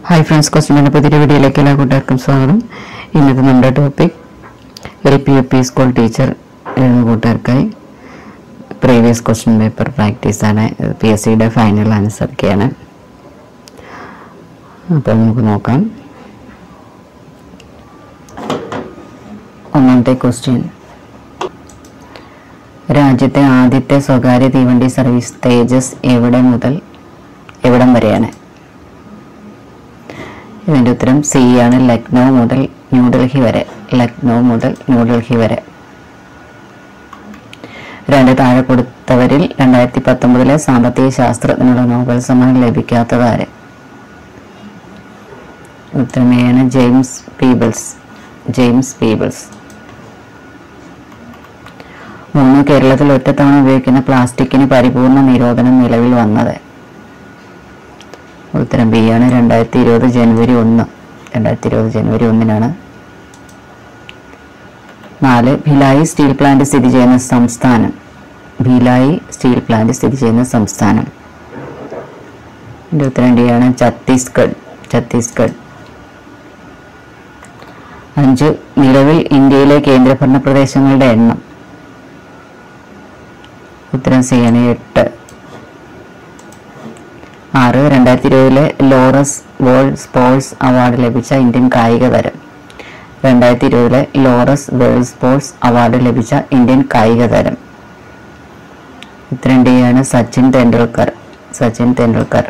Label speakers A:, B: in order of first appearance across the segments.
A: hi friends ക്വസ്റ്റിൻ്റെ പുതിയ വീഡിയോയിലേക്ക് എല്ലാ കൂട്ടുകാർക്കും സ്വാഗതം ഇന്നത്തെ നമ്മുടെ topic L P U P school teacher എഴുതുന്ന കൂട്ടുകാർക്കായി പ്രീവിയസ് ക്വസ്റ്റ്യൻ പേപ്പർ പ്രാക്ടീസാണ് പി എസ് സിയുടെ ഫൈനൽ ആൻസറൊക്കെയാണ് അപ്പോൾ നമുക്ക് നോക്കാം ഒന്നാമത്തെ ക്വസ്റ്റ്യൻ രാജ്യത്തെ ആദ്യത്തെ സ്വകാര്യ തീവണ്ടി സർവീസ് തേജസ് എവിടെ മുതൽ എവിടം വരെയാണ് ഇതിൻ്റെ ഉത്തരം സി ആണ് ലക്നൗ മുതൽ ന്യൂഡൽഹി വരെ ലക്നൗ മുതൽ ന്യൂഡൽഹി വരെ രണ്ട് താഴെ കൊടുത്തവരിൽ രണ്ടായിരത്തി പത്തൊമ്പതിലെ സാമ്പത്തിക ശാസ്ത്രത്തിനുള്ള നോബൽ സമ്മാനം ലഭിക്കാത്തത് ആര് ഉത്തരമേയാണ് ജെയിംസ് പീബിൾസ് ജെയിംസ് പീബിൾസ് മൂന്ന് കേരളത്തിൽ ഒറ്റത്തവണ ഉപയോഗിക്കുന്ന പ്ലാസ്റ്റിക്കിന് പരിപൂർണ നിരോധനം നിലവിൽ വന്നത് ഉത്തരം ബി ആണ് രണ്ടായിരത്തി ഇരുപത് ജനുവരി ഒന്ന് രണ്ടായിരത്തി ഇരുപത് ജനുവരി ഒന്നിനാണ് നാല് ഭിലായി സ്റ്റീൽ പ്ലാന്റ് സ്ഥിതി ചെയ്യുന്ന സംസ്ഥാനം ഭിലായി സ്റ്റീൽ പ്ലാന്റ് സ്ഥിതി ചെയ്യുന്ന സംസ്ഥാനം ഇതിന്റെ ഉത്തരം ഡി ആണ് ഛത്തീസ്ഗഡ് ഛത്തീസ്ഗഡ് അഞ്ച് നിലവിൽ ഇന്ത്യയിലെ കേന്ദ്രഭരണ പ്രദേശങ്ങളുടെ എണ്ണം ഉത്തരം സി ആണ് എട്ട് ആറ് രണ്ടായിരത്തി ഇരുപതിലെ ലോറസ് വേൾഡ് സ്പോർട്സ് അവാർഡ് ലഭിച്ച ഇന്ത്യൻ കായിക താരം രണ്ടായിരത്തി ഇരുപതിലെ ലോറസ് വേൾഡ് സ്പോർട്സ് അവാർഡ് ലഭിച്ച ഇന്ത്യൻ കായിക താരം ഉത്തരം ഡി ആണ് സച്ചിൻ തെണ്ടുൽക്കർ സച്ചിൻ തെണ്ടുൽക്കർ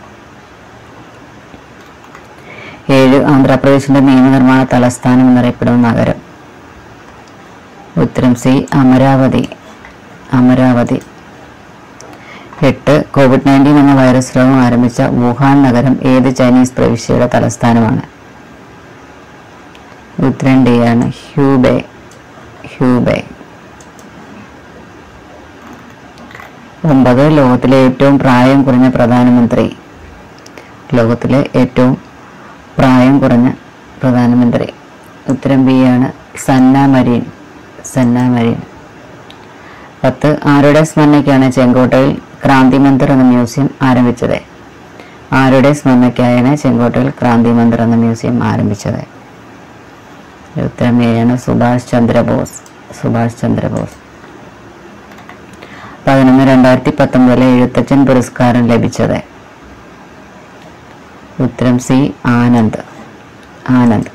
A: ഏഴ് ആന്ധ്രാപ്രദേശിന്റെ നിയമനിർമ്മാണ തലസ്ഥാനം എന്നറിയപ്പെടുന്ന നഗരം ഉത്തരം സി അമരാവതി അമരാവതി എട്ട് കോവിഡ് നയൻറ്റീൻ എന്ന വൈറസ് രോഗം ആരംഭിച്ച വുഹാൻ നഗരം ഏത് ചൈനീസ് പ്രവിശ്യയുടെ തലസ്ഥാനമാണ് ഉത്തരം ഡി ആണ് ഹ്യൂബെ ഹ്യൂബെ ഒമ്പത് ലോകത്തിലെ ഏറ്റവും പ്രായം കുറഞ്ഞ പ്രധാനമന്ത്രി ലോകത്തിലെ ഏറ്റവും പ്രായം കുറഞ്ഞ പ്രധാനമന്ത്രി ഉത്തരം ബി ആണ് സന്ന മരീൻ സന്ന മരീൻ പത്ത് ആരുടെ സ്മരണയ്ക്കാണ് ചെങ്കോട്ടയിൽ ക്രാന്തി മന്ദിർ എന്ന മ്യൂസിയം ആരംഭിച്ചത് ആരുടെ സ്മരണയ്ക്കായാണ് ചെങ്കോട്ടയിൽ ക്രാന്തി മന്ദിർ എന്ന മ്യൂസിയം ആരംഭിച്ചത് ഉത്തരം എയാണ് സുഭാഷ് ചന്ദ്രബോസ് സുഭാഷ് ചന്ദ്രബോസ് പതിനൊന്ന് രണ്ടായിരത്തി പത്തൊമ്പതിലെ എഴുത്തച്ഛൻ പുരസ്കാരം ലഭിച്ചത് ഉത്തരം സി ആനന്ദ് ആനന്ദ്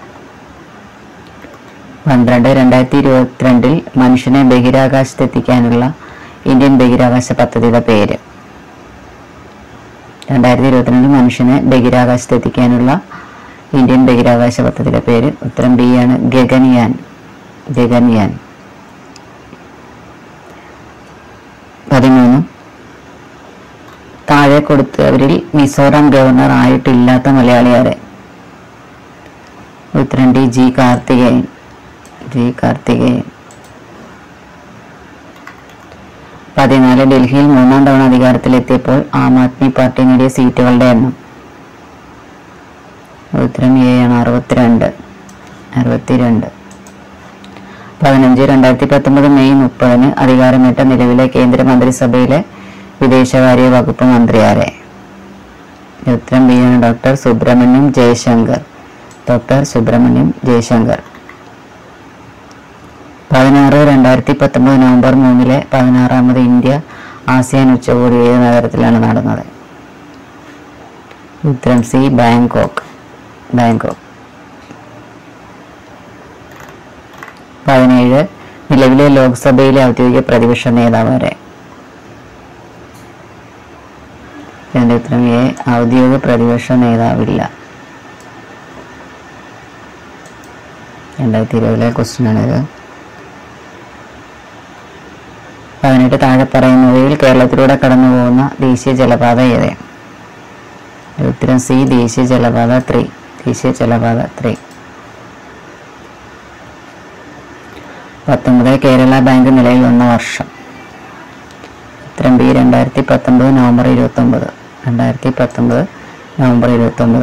A: പന്ത്രണ്ട് രണ്ടായിരത്തി ഇരുപത്തിരണ്ടിൽ മനുഷ്യനെ ബഹിരാകാശത്തെത്തിക്കാനുള്ള ഇന്ത്യൻ ബഹിരാകാശ പദ്ധതിയുടെ പേര് രണ്ടായിരത്തി ഇരുപത്തിരണ്ടിൽ മനുഷ്യനെ ബഹിരാകാശത്തെത്തിക്കാനുള്ള ഇന്ത്യൻ ബഹിരാകാശ പദ്ധതിയുടെ പേര് ഉത്തരം ബി ആണ് ഗഗൻയാൻ ഗഗൻയാൻ പതിമൂന്ന് താഴെ കൊടുത്തവരിൽ മിസോറാം ഗവർണർ ആയിട്ടില്ലാത്ത മലയാളിയാരെ ഉത്തരം D G Karthikeyan G Karthikeyan പതിനാല് ഡൽഹിയിൽ മൂന്നാം തവണ അധികാരത്തിലെത്തിയപ്പോൾ ആം ആദ്മി പാർട്ടി നേടിയ സീറ്റുകളുടെ എണ്ണം ഉത്തരം എ ആണ് അറുപത്തിരണ്ട് അറുപത്തിരണ്ട് പതിനഞ്ച് രണ്ടായിരത്തി പത്തൊമ്പത് മെയ് മുപ്പതിന് അധികാരമേറ്റ നിലവിലെ കേന്ദ്ര മന്ത്രിസഭയിലെ വിദേശകാര്യ വകുപ്പ് മന്ത്രിയാരെ ഉത്തരം ബി ആണ് ഡോക്ടർ സുബ്രഹ്മണ്യം ജയശങ്കർ ഡോക്ടർ സുബ്രഹ്മണ്യം ജയശങ്കർ പതിനാറ് രണ്ടായിരത്തി പത്തൊമ്പത് നവംബർ മൂന്നിലെ പതിനാറാമത് ഇന്ത്യ ആസിയാൻ ഉച്ചകോടി ഏത് നഗരത്തിലാണ് നടന്നത് ഉത്തരം സി ബാങ്കോക്ക് ബാങ്കോക്ക് പതിനേഴ് നിലവിലെ ലോക്സഭയിലെ ഔദ്യോഗിക പ്രതിപക്ഷ നേതാവ് വരെ ഇതിന്റെ ഉത്തരം എ ഔദ്യോഗിക പ്രതിപക്ഷ നേതാവില്ല രണ്ടായിരത്തി ഇരുപതിലെ ക്വസ്റ്റ്യൻ ആണിത് പതിനെട്ട് താഴെ പറയുന്നവയിൽ കേരളത്തിലൂടെ കടന്നു പോകുന്ന ദേശീയ ജലപാത ഏത് ഉത്തരം സി ദേശീയ ജലപാത ത്രീ ദേശീയ ജലപാത ത്രീ പത്തൊമ്പത് കേരള ബാങ്ക് നിലയിൽ വന്ന വർഷം ഉത്തരം ബി രണ്ടായിരത്തി പത്തൊമ്പത് നവംബർ ഇരുപത്തൊമ്പത് രണ്ടായിരത്തി പത്തൊമ്പത് നവംബർ ഇരുപത്തൊമ്പത്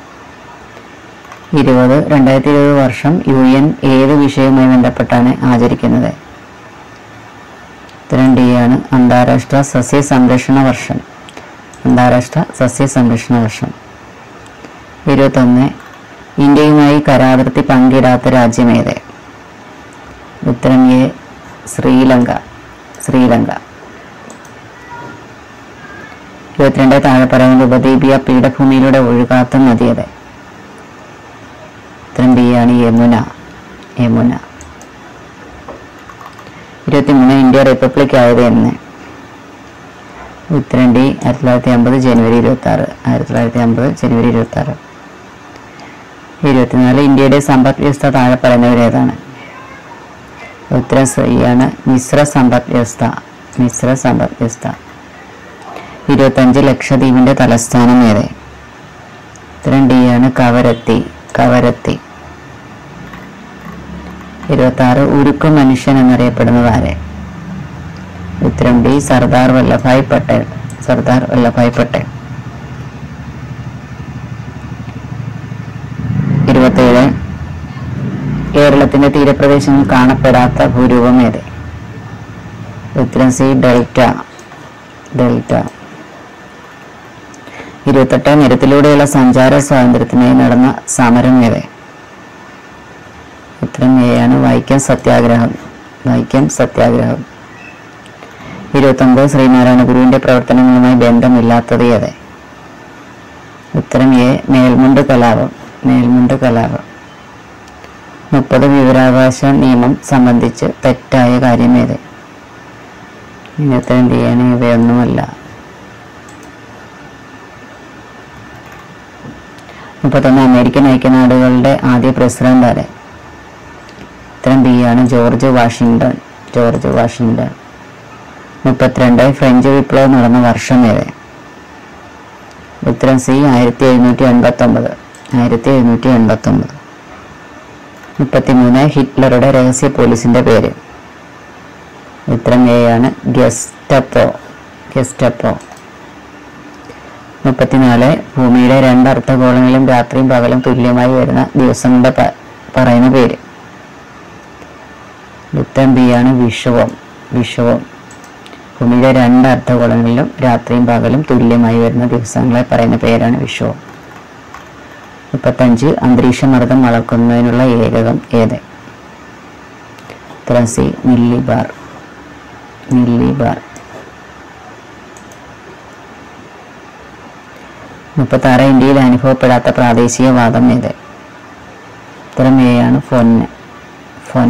A: ഇരുപത് രണ്ടായിരത്തി ഇരുപത് വർഷം യു എൻ ഏത് വിഷയവുമായി ബന്ധപ്പെട്ടാണ് ആചരിക്കുന്നത് ഉത്തരം ഡി ആണ് അന്താരാഷ്ട്ര സസ്യ സംരക്ഷണ വർഷം അന്താരാഷ്ട്ര സസ്യ സംരക്ഷണ വർഷം ഇരുപത്തൊന്ന് ഇന്ത്യയുമായി കരാതിർത്തി പങ്കിടാത്ത രാജ്യമേത് ഉത്തരം എ ശ്രീലങ്ക ശ്രീലങ്ക ഇരുപത്തിരണ്ട് താഴെ പറയുന്ന ഉപദ്വീപീയ പീഠഭൂമിയിലൂടെ ഒഴുകാത്ത നദിയത് ഉത്തരം ബി ആണ് യമുന യമുന ഇരുപത്തിമൂന്ന് ഇന്ത്യ റിപ്പബ്ലിക് ആയത് എന്ന് ഉത്തരം ഡി ആയിരത്തി തൊള്ളായിരത്തി അമ്പത് ജനുവരി ഇരുപത്തി ആറ് ആയിരത്തി തൊള്ളായിരത്തി അമ്പത് ജനുവരി ഇരുപത്തി ആറ് ഇരുപത്തിനാല് ഇന്ത്യയുടെ സമ്പദ് വ്യവസ്ഥ താഴെ പറയുന്നവരേതാണ് ഉത്തരം ശരിയാണ് മിശ്ര സമ്പദ് വ്യവസ്ഥ മിശ്ര സമ്പദ് വ്യവസ്ഥ ഇരുപത്തഞ്ച് ലക്ഷദ്വീപിന്റെ തലസ്ഥാനം ഏത് ഉത്തരം ഡി ആണ് കവരത്തി കവരത്തി ഇരുപത്തി ആറ് ഉരുക്കു മനുഷ്യൻ എന്നറിയപ്പെടുന്നത് ആരെ ഉത്തരം ഡി സർദാർ വല്ലഭായ് പട്ടേൽ സർദാർ വല്ലഭായ് പട്ടേൽ ഇരുപത്തേഴ് കേരളത്തിന്റെ തീരപ്രദേശങ്ങളിൽ കാണപ്പെടാത്ത ഭൂരൂപം ഏത് ഉത്തരം സി ഡെൽറ്റ ഡെൽറ്റ ഇരുപത്തെട്ട് നിരത്തിലൂടെയുള്ള സഞ്ചാര സ്വാതന്ത്ര്യത്തിനായി നടന്ന സമരം ഏത് ഉത്തരം എ ആണ് വൈക്കം സത്യാഗ്രഹം വൈക്കം സത്യാഗ്രഹം ഇരുപത്തൊമ്പത് ശ്രീനാരായണ ഗുരുവിന്റെ പ്രവർത്തനങ്ങളുമായി ബന്ധമില്ലാത്തത് ഏത് ഉത്തരം എ മേൽമുണ്ട് കലാപം മേൽമുണ്ട് കലാപം മുപ്പത് വിവരാവകാശ നിയമം സംബന്ധിച്ച് തെറ്റായ കാര്യം ഏത് ഇനി ഉത്തരം ഡി ആണ് ഇവയൊന്നുമല്ല മുപ്പത്തൊന്ന് അമേരിക്കൻ ഐക്യനാടുകളുടെ ആദ്യ പ്രസിഡന്റ് ആരെ ഉത്തരം ബി ആണ് ജോർജ് വാഷിങ്ടൺ ജോർജ് വാഷിങ്ടൺ മുപ്പത്തിരണ്ട് ഫ്രഞ്ച് വിപ്ലവം നടന്ന വർഷം ഏത് ഉത്തരം സി ആയിരത്തി എഴുന്നൂറ്റി എൺപത്തി ഒമ്പത് ആയിരത്തി എഴുന്നൂറ്റി എൺപത്തി ഒമ്പത് മുപ്പത്തിമൂന്ന് ഹിറ്റ്ലറുടെ രഹസ്യ പോലീസിന്റെ പേര് ഉത്തരം എ ആണ് ഗെസ്റ്റപ്പോ ഗെസ്റ്റപ്പോ മുപ്പത്തിനാല് ഭൂമിയുടെ രണ്ട് അർദ്ധഗോളങ്ങളിലും രാത്രിയും പകലും തുല്യമായി വരുന്ന ദിവസങ്ങളുടെ പ- പറയുന്ന പേര് ഉത്തരം ബി ആണ് വിഷുവം വിഷുവം ഭൂമിയുടെ രണ്ട് അർദ്ധഗോളങ്ങളിലും രാത്രിയും പകലും തുല്യമായി വരുന്ന ദിവസങ്ങളെ പറയുന്ന പേരാണ് വിഷുവം മുപ്പത്തഞ്ച് അന്തരീക്ഷ മർദ്ദം അളക്കുന്നതിനുള്ള ഏകകം ഏത് ഉത്തരം C millibar millibar മുപ്പത്തി ആറ് ഇന്ത്യയിൽ അനുഭവപ്പെടാത്ത പ്രാദേശിക വാദം ഏത് ഉത്തരം എ ആണ് ഫൊന്ന് ഫൊൻ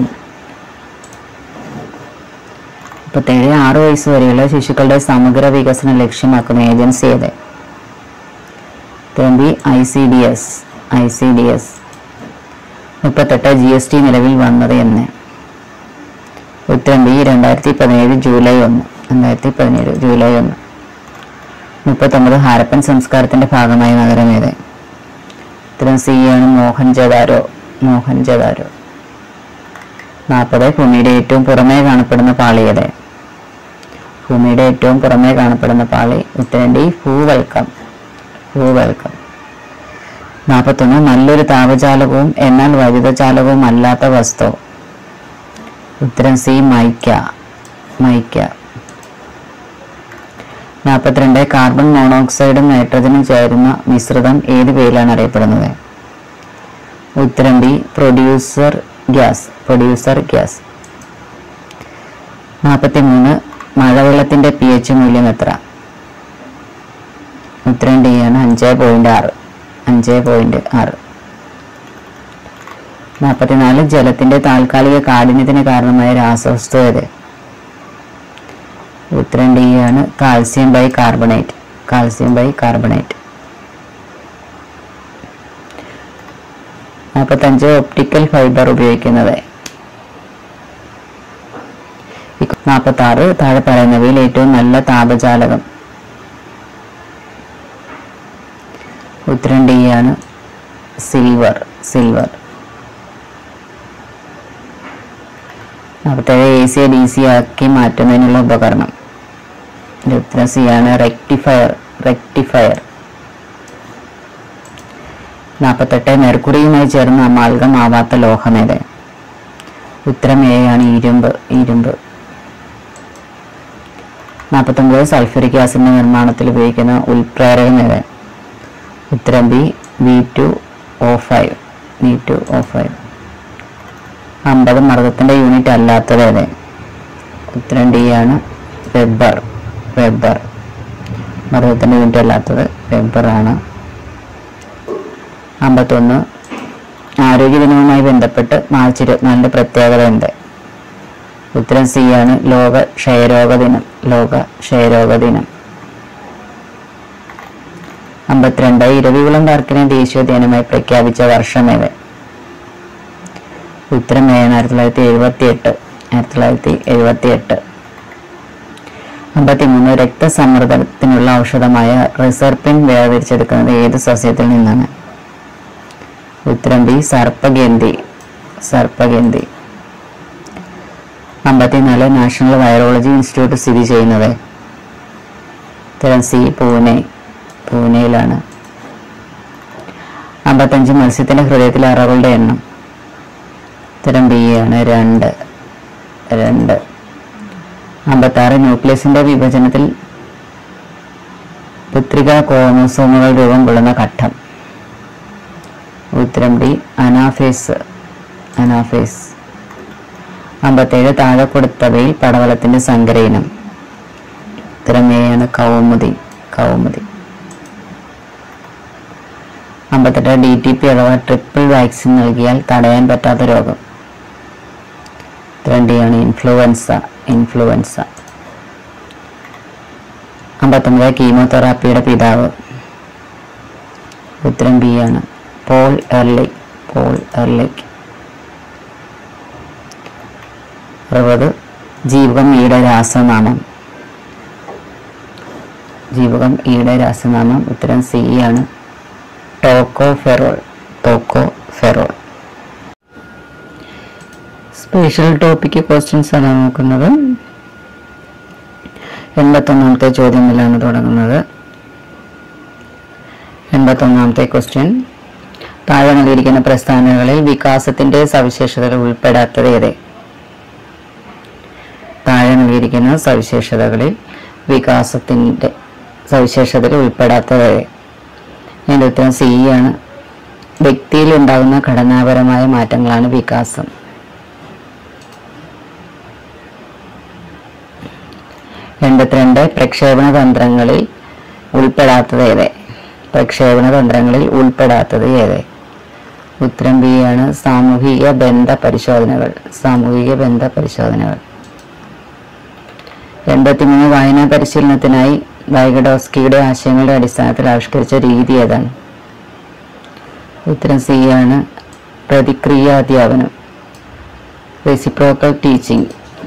A: മുപ്പത്തേഴ് ആറ് വയസ്സ് വരെയുള്ള ശിശുക്കളുടെ സമഗ്ര വികസനം ലക്ഷ്യമാക്കുന്ന ഏജൻസി ഏത് ഉത്തരം B I C D S I C D S മുപ്പത്തെട്ട് ജി എസ് ടി നിലവിൽ വന്നത് എന്ന് ഉത്തരം ബി രണ്ടായിരത്തി പതിനേഴ് ജൂലൈ ഒന്ന് രണ്ടായിരത്തി പതിനേഴ് ജൂലൈ ഒന്ന് മുപ്പത്തൊമ്പത് ഹാരപ്പൻ സംസ്കാരത്തിന്റെ ഭാഗമായ നഗരം ഏത് ഉത്തരം സി ആണ് മോഹൻജദാരോ മോഹൻജദാരോ നാൽപ്പത് ഭൂമിയുടെ ഏറ്റവും പുറമേ കാണപ്പെടുന്ന പാളി ഏത് ഭൂമിയുടെ ഏറ്റവും പുറമേ കാണപ്പെടുന്ന പാളി ഉത്തരം ഡി ഭൂവൽക്കം ഭൂവൽക്കം നാൽപ്പത്തൊന്ന് നല്ലൊരു താപചാലകവും എന്നാൽ വൈദ്യുതചാലകവും അല്ലാത്ത വസ്തു ഉത്തരം സി മൈക്ക മൈക്ക നാൽപ്പത്തിരണ്ട് കാർബൺ മോണോക്സൈഡും നൈട്രജനും ചേരുന്ന മിശ്രിതം ഏത് പേരിലാണ് അറിയപ്പെടുന്നത് ഉത്തരം B producer gas producer gas നാൽപ്പത്തി മൂന്ന് മഴവെള്ളത്തിന്റെ പി എച്ച് മൂല്യം എത്ര ഉത്തരം ഡി ആണ് അഞ്ച് പോയിന്റ് ആറ് അഞ്ച് പോയിന്റ് ആറ് നാൽപ്പത്തിനാല് ജലത്തിന്റെ താൽക്കാലിക കാഠിന്യത്തിന് കാരണമായ രാസവസ്തു ഏത് ഉത്തരം ഡി ആണ് calcium bicarbonate calcium bicarbonate നാൽപ്പത്തഞ്ച് ഒപ്റ്റിക്കൽ ഫൈബർ ഉപയോഗിക്കുന്നത് നാൽപ്പത്തി ആറ് താഴെ പറയുന്നവയിൽ ഏറ്റവും നല്ല താപചാലകം ഉത്തരം ഡി ആണ് സിൽവർ സിൽവർ നാൽപ്പത്തേഴ് എ സി ഡി സി ആക്കി മാറ്റുന്നതിനുള്ള ഉപകരണം ഇതിന്റെ ഉത്തരം സി ആണ് റെക്ടിഫയർ റെക്ടിഫയർ നാൽപ്പത്തെട്ട് മെർക്കുറിയുമായി ചേർന്ന് അമാൽഗം ആവാത്ത ലോഹമേത് ഉത്തരം എ ആണ് ഇരുമ്പ് ഇരുമ്പ് നാൽപ്പത്തൊമ്പത് സൾഫ്യൂരിക് ആസിഡിന്റെ നിർമ്മാണത്തിൽ ഉപയോഗിക്കുന്ന ഉൽപ്രേരകം ഏത് ഉത്തരം B V two O five V two O five അമ്പത് മർദ്ദത്തിൻ്റെ യൂണിറ്റ് അല്ലാത്തത് ഏത് ഉത്തരം ഡി ആണ് വെബർ വെബർ മർദ്ദത്തിൻ്റെ യൂണിറ്റ് അല്ലാത്തത് വെബർ ആണ് അമ്പത്തൊന്ന് ആരോഗ്യ ദിനവുമായി ബന്ധപ്പെട്ട് മാർച്ച് ഇരുപത്തിനാലിൻ്റെ പ്രത്യേകത എന്ത് ഉത്തരം സി ആണ് ലോക ക്ഷയരോഗ ദിനം ലോക ക്ഷയരോഗ ദിനം അമ്പത്തിരണ്ട് ഇരവികുളം പാർക്കിനെ ദേശീയോദ്യാനമായി പ്രഖ്യാപിച്ച വർഷം ഏത് ഉത്തരം ഏ ആയിരത്തി തൊള്ളായിരത്തി എഴുപത്തി എട്ട് ആയിരത്തി തൊള്ളായിരത്തി എഴുപത്തി എട്ട് അമ്പത്തിമൂന്ന് രക്തസമ്മർദ്ദത്തിനുള്ള ഔഷധമായ റിസർപ്പിൻ വേർതിരിച്ചെടുക്കുന്നത് ഏത് സസ്യത്തിൽ നിന്നാണ് ഉത്തരം ബി സർപ്പഗന്ധി സർപ്പഗന്ധി അമ്പത്തിനാല് നാഷണൽ വൈറോളജി ഇൻസ്റ്റിറ്റ്യൂട്ട് സ്ഥിതി ചെയ്യുന്നത് ഉത്തരം സി പൂനെ പൂനെയിലാണ് അമ്പത്തഞ്ച് മത്സ്യത്തിന്റെ ഹൃദയത്തിലെ അറകളുടെ എണ്ണം ഉത്തരം ബി ആണ് രണ്ട് രണ്ട് അമ്പത്താറ് ന്യൂക്ലിയസിന്റെ വിഭജനത്തിൽ പുത്രിക ക്രോമോസോമുകൾ രൂപം കൊള്ളുന്ന ഘട്ടം ഉത്തരം ഡി അനാഫേസ് അനാഫേസ് അമ്പത്തേഴ് താഴെ കൊടുത്തവയിൽ പടവലത്തിന്റെ സങ്കര ഇനം ഉത്തരം എ ആണ് കൗമുദി കൗമുദി അമ്പത്തെട്ട് ഡി ടി പി അഥവാ ട്രിപ്പിൾ വാക്സിൻ നൽകിയാൽ തടയാൻ പറ്റാത്ത രോഗം ഉത്തരം ഡി ആണ് ഇൻഫ്ലുവൻസ ഇൻഫ്ലുവൻസ അമ്പത്തൊമ്പത് കീമോതെറാപ്പിയുടെ പിതാവ് ഉത്തരം ബി ആണ് പോൾ എർലിക് പോൾ എർലിക് അറുപത് ജീവകം ഈയുടെ രാസനാമം ജീവകം ഈയുടെ രാസനാമം ഉത്തരം സി ആണ് tocopherol tocopherol special topic questions ആണ് നോക്കുന്നത് എൺപത്തൊന്നാമത്തെ ചോദ്യത്തിലാണ് തുടങ്ങുന്നത് എൺപത്തൊന്നാമത്തെ ക്വസ്റ്റ്യൻ താഴെ നൽകിയിരിക്കുന്ന പ്രസ്ഥാനങ്ങളിൽ വികാസത്തിന്റെ സവിശേഷതകൾ ഉൾപ്പെടാത്തത് ഏത് താഴെ നൽകിയിരിക്കുന്ന സവിശേഷതകളിൽ വികാസത്തിന്റെ സവിശേഷതകൾ ഉൾപ്പെടാത്തത് ഏത് അതിൻ്റെ ഉത്തരം സി ആണ് വ്യക്തിയിൽ ഉണ്ടാകുന്ന ഘടനാപരമായ മാറ്റങ്ങളാണ് വികാസം എൺപത്തിരണ്ട് പ്രക്ഷേപണ തന്ത്രങ്ങളിൽ ഉൾപ്പെടാത്തത് ഏത് പ്രക്ഷേപണ തന്ത്രങ്ങളിൽ ഉൾപ്പെടാത്തത് ഏത് ഉത്തരം ബി ആണ് സാമൂഹിക ബന്ധ പരിശോധനകൾ സാമൂഹിക ബന്ധ പരിശോധനകൾ എൺപത്തിമൂന്ന് വായനാ പരിശീലനത്തിനായി വൈഗഡോസ്കിയുടെ ആശയങ്ങളുടെ അടിസ്ഥാനത്തിൽ ആവിഷ്കരിച്ച രീതി ഏതാണ് ഉത്തരം സി ആണ് പ്രതിക്രിയ അധ്യാപനം റെസിപ്രോക്കൽ ടീച്ചിങ്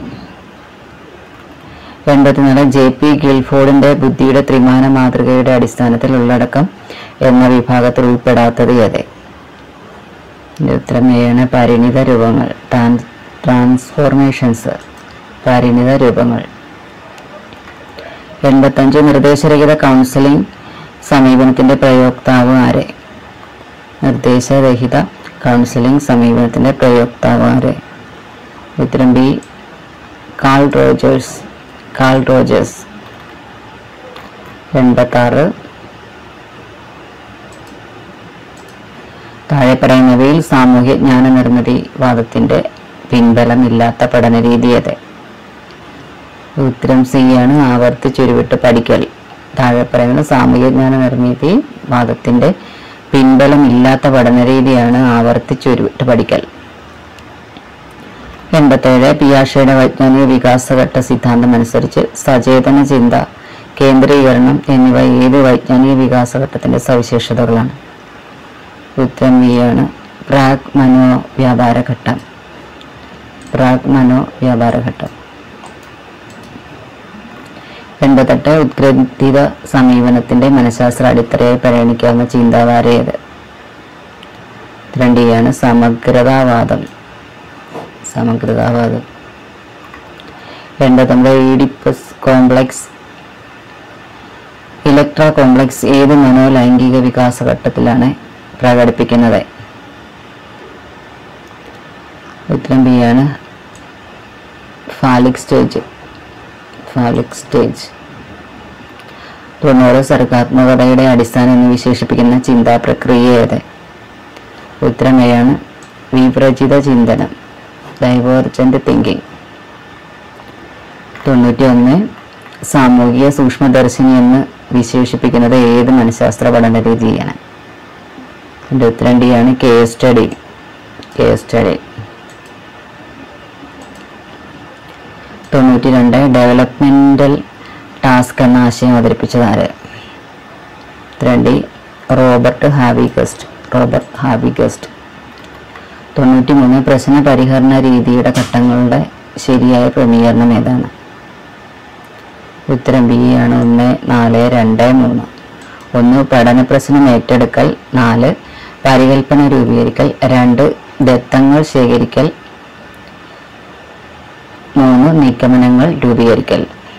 A: എൺപത്തിനാല് ജെ പി ഗിൽഫോർഡിന്റെ ബുദ്ധിയുടെ ത്രിമാന മാതൃകയുടെ അടിസ്ഥാനത്തിൽ ഉള്ളടക്കം എന്ന വിഭാഗത്തിൽ ഉൾപ്പെടാത്തത് ഏത് ഇതിന്റെ ഉത്തരം ഏഴാണ് പരിണിത രൂപങ്ങൾ ട്രാൻസ് ട്രാൻസ്ഫോർമേഷൻസ് പരിണിത രൂപങ്ങൾ എൺപത്തഞ്ച് നിർദ്ദേശരഹിത കൗൺസിലിംഗ് സമീപനത്തിന്റെ പ്രയോക്താവ് ആരെ നിർദ്ദേശരഹിത കൗൺസിലിംഗ് സമീപനത്തിന്റെ പ്രയോക്താവ് ആരെ ഉത്തരം B Carl Rogers Carl Rogers എൺപത്താറ് താഴെ പറയുന്നവയിൽ സാമൂഹ്യ ജ്ഞാന നിർമ്മിതി വാദത്തിന്റെ പിൻബലമില്ലാത്ത പഠന രീതി ഏത് ഉത്തരം സി ആണ് ആവർത്തിച്ചുരുവിട്ട് പഠിക്കൽ താഴെ പറയുന്നത് സാമൂഹ്യ ജ്ഞാന നിർമ്മിതി വാദത്തിന്റെ പിൻബലമില്ലാത്ത പഠന രീതിയാണ് ആവർത്തിച്ചുരുവിട്ട് പഠിക്കൽ എൺപത്തേഴ് പിയാഷയുടെ വൈജ്ഞാനിക വികാസഘട്ട സിദ്ധാന്തം അനുസരിച്ച് സചേതന ചിന്ത കേന്ദ്രീകരണം എന്നിവ ഏത് വൈജ്ഞാനിക വികാസഘട്ടത്തിന്റെ സവിശേഷതകളാണ് ഉത്തരം ബി ആണ് പ്രാഗ് മനോ വ്യാപാര ഘട്ടം പ്രാഗ് മനോ വ്യാപാര ഘട്ടം എൺപത്തെട്ട് ഉത്ഗ്രഥിത സമീപനത്തിന്റെ മനഃശാസ്ത്ര അടിത്തറയായി പരിഗണിക്കാവുന്ന ചിന്താധാര ഏത് ഉത്തരം ഡി ആണ് സമഗ്രതാവാദം സമഗ്രതാവാദം എൺപത്തൊമ്പത് ഈഡിപ്പസ് കോംപ്ലക്സ് ഇലക്ട്ര കോംപ്ലക്സ് ഏത് മനോലൈംഗിക വികാസ ഘട്ടത്തിലാണ് പ്രകടിപ്പിക്കുന്നത് ഉത്തരം ബി ആണ് ഫാലിക് സ്റ്റേജ് ഫാലിക് സ്റ്റേജ് തൊണ്ണൂറ് സർഗാത്മകതയുടെ അടിസ്ഥാനം എന്ന് വിശേഷിപ്പിക്കുന്ന ചിന്താ പ്രക്രിയ ഏത് ഉത്തരമേയാണ് വിപ്രചിത ചിന്തനം ഡൈവേർജന്റ് തിങ്കിങ് തൊണ്ണൂറ്റി ഒന്ന് സാമൂഹിക സൂക്ഷ്മദർശിനി എന്ന് വിശേഷിപ്പിക്കുന്നത് ഏത് മനഃശാസ്ത്ര പഠന രീതിയാണ് എൻ്റെ ഉത്തരം ഡി ആണ് കേസ് സ്റ്റഡി കേസ് സ്റ്റഡി തൊണ്ണൂറ്റി രണ്ട് ഡെവലപ്മെന്റൽ ടാസ്ക് എന്ന ആശയം അവതരിപ്പിച്ചത് ആര് ഉത്തരം D Robert Havighurst Robert Havighurst തൊണ്ണൂറ്റി മൂന്ന് പ്രശ്ന പരിഹരണ രീതിയുടെ ഘട്ടങ്ങളുടെ ശരിയായ ക്രമീകരണം ഏതാണ് ഉത്തരം ബി ആണ് ഒന്ന് നാല് രണ്ട് മൂന്ന് ഒന്ന് പഠന പ്രശ്നം ഏറ്റെടുക്കൽ നാല് പരികൽപ്പന രൂപീകരിക്കൽ രണ്ട് ദത്തങ്ങൾ ശേഖരിക്കൽ മൂന്ന് നിഗമനങ്ങൾ രൂപീകരിക്കൽ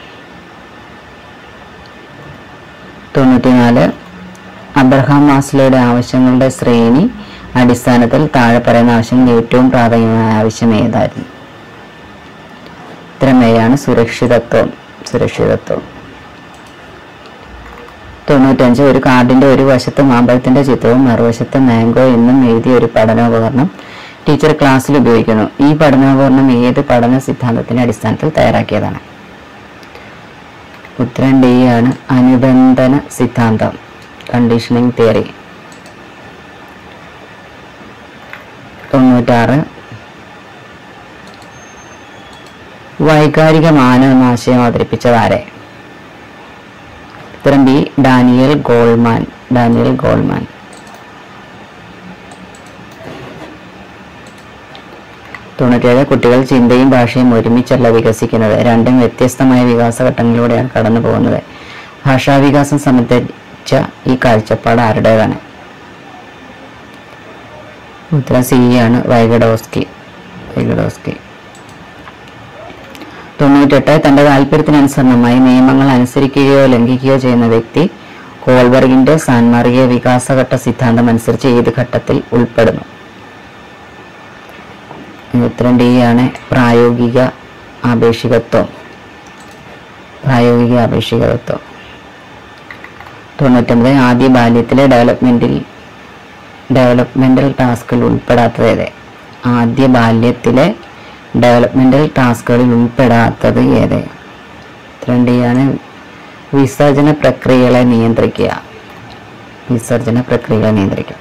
A: തൊണ്ണൂറ്റിനാല് അബ്രഹാം മാസ്ലോയുടെ ആവശ്യങ്ങളുടെ ശ്രേണി അടിസ്ഥാനത്തിൽ താഴെ പറയുന്ന ആവശ്യങ്ങൾ ഏറ്റവും പ്രാഥമികമായ ആവശ്യം ഏതായിരുന്നു ഉത്തരമേയാണ് സുരക്ഷിതത്വം സുരക്ഷിതത്വം തൊണ്ണൂറ്റഞ്ച് ഒരു കാർഡിന്റെ ഒരു വശത്ത് മാമ്പഴത്തിന്റെ ചിത്രവും മറുവശത്ത് മാംഗോ എന്നും എഴുതിയ ഒരു പഠനോപകരണം ടീച്ചർ ക്ലാസ്സിൽ ഉപയോഗിക്കുന്നു ഈ പഠനോപകരണം ഏത് പഠന സിദ്ധാന്തത്തിന്റെ അടിസ്ഥാനത്തിൽ തയ്യാറാക്കിയതാണ് ഉത്തരം ഡി ആണ് അനുബന്ധന സിദ്ധാന്തം കണ്ടീഷനിങ് തിയറി തൊണ്ണൂറ്റാറ് വൈകാരിക മാനം എന്ന ആശയം അവതരിപ്പിച്ചത് ആരെ ഉത്തരം B Daniel Goleman Daniel Goleman തൊണ്ണൂറ്റേഴ് കുട്ടികൾ ചിന്തയും ഭാഷയും ഒരുമിച്ചല്ല വികസിക്കുന്നത് രണ്ടും വ്യത്യസ്തമായ വികാസഘട്ടങ്ങളിലൂടെയാണ് കടന്നു പോകുന്നത് ഭാഷാവികാസം സംബന്ധിച്ച ഈ കാഴ്ചപ്പാട് ആരുടേതാണ് ഉത്തരം സി ആണ് വൈഗഡോസ്കി വൈഗഡോസ്കി തൊണ്ണൂറ്റെട്ട് തന്റെ താല്പര്യത്തിനനുസരണമായി നിയമങ്ങൾ അനുസരിക്കുകയോ ലംഘിക്കുകയോ ചെയ്യുന്ന വ്യക്തി കോൾബർഗിന്റെ സാൻമാർഗിക വികാസഘട്ട സിദ്ധാന്തം അനുസരിച്ച് ഏത് ഘട്ടത്തിൽ ഉൾപ്പെടുന്നു ഉത്തരം ഡി ആണ് പ്രായോഗിക ആപേക്ഷികത്വം പ്രായോഗിക ആപേക്ഷികത്വം തൊണ്ണൂറ്റൊമ്പത് ആദ്യ ബാല്യത്തിലെ ഡെവലപ്മെന്റിൽ ഡെവലപ്മെന്റൽ ടാസ്കിൽ ഉൾപ്പെടാത്തത് ഏത് ആദ്യ ബാല്യത്തിലെ ഡെവലപ്മെന്റൽ ടാസ്കുകളിൽ ഉൾപ്പെടാത്തത് ഏത് ഉത്തരം ഡി ആണ് വിസർജന പ്രക്രിയകളെ നിയന്ത്രിക്കുക വിസർജന പ്രക്രിയകളെ നിയന്ത്രിക്കുക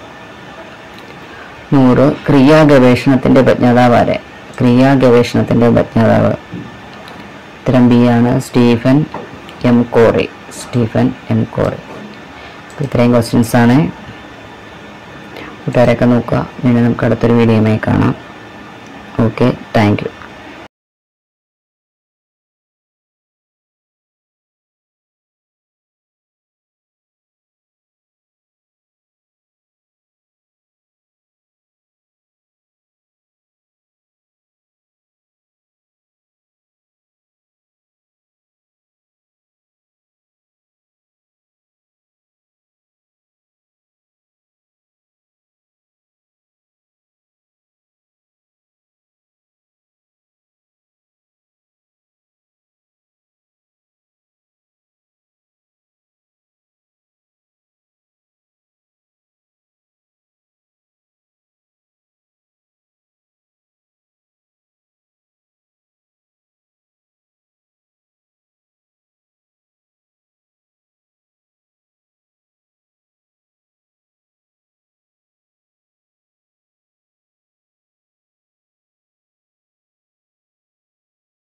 A: നൂറ് ക്രിയാ ഗവേഷണത്തിന്റെ ഉപജ്ഞാതാവ് ആരെ ക്രിയാ ഗവേഷണത്തിന്റെ ഉപജ്ഞാതാവ് ഉത്തരം ബി ആണ് Stephen M Covey Stephen M Covey അപ്പോൾ ഇത്രയും ക്വസ്റ്റ്യൻസ് ആണ് കൂട്ടുകാരൊക്കെ നോക്കുക പിന്നെ നമുക്ക് അടുത്തൊരു വീഡിയോയുമായി കാണാം ഓക്കെ താങ്ക് യു